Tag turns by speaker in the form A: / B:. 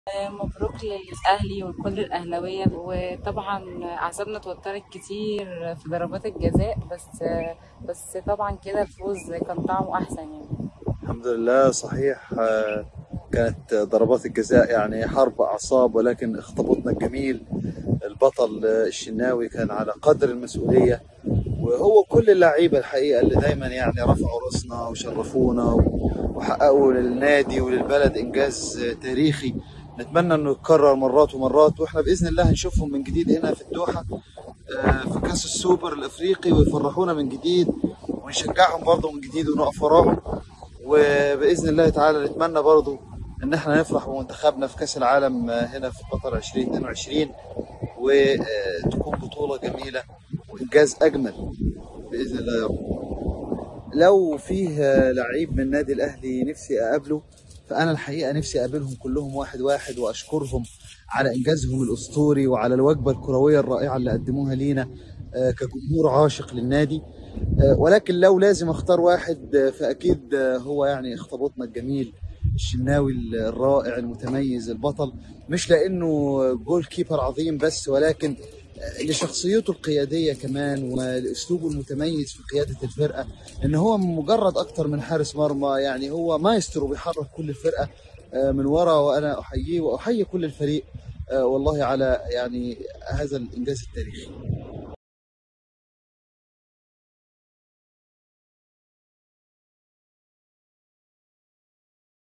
A: مبروك للأهلي ولكل الأهلاوية وطبعا أعصابنا اتوترت كتير في ضربات الجزاء بس بس طبعا كده الفوز كان طعمه أحسن يعني
B: الحمد لله صحيح آه، كانت ضربات الجزاء يعني حرب أعصاب ولكن اختبطنا الجميل البطل آه، الشناوي كان على قدر المسؤولية وهو كل اللعيبة الحقيقة اللي دايما يعني رفعوا راسنا وشرفونا وحققوا للنادي وللبلد إنجاز آه، تاريخي نتمنى انه يتكرر مرات ومرات واحنا باذن الله هنشوفهم من جديد هنا في الدوحه آه، في كاس السوبر الافريقي ويفرحونا من جديد ونشجعهم برضه من جديد ونقف وراهم وباذن الله تعالى نتمنى برضه ان احنا نفرح بمنتخبنا في كاس العالم آه، هنا في قطر 2022 وتكون بطوله جميله وانجاز اجمل باذن الله يا رب لو فيه لعيب من النادي الاهلي نفسي اقابله فانا الحقيقه نفسي اقابلهم كلهم واحد واحد واشكرهم على انجازهم الاسطوري وعلى الوجبه الكرويه الرائعه اللي قدموها لينا آه، كجمهور عاشق للنادي آه، ولكن لو لازم اختار واحد آه، فاكيد هو يعني اختبطنا الجميل الشناوي الرائع المتميز البطل مش لانه جول كيبر عظيم بس ولكن لشخصيته القيادية كمان ولأسلوبه المتميز في قيادة الفرقة إن هو مجرد أكتر من حارس مرمى يعني هو مايسترو بيحرك كل الفرقة آه، من ورا وأنا أحييه وأحيي كل الفريق آه، والله على يعني هذا الإنجاز التاريخي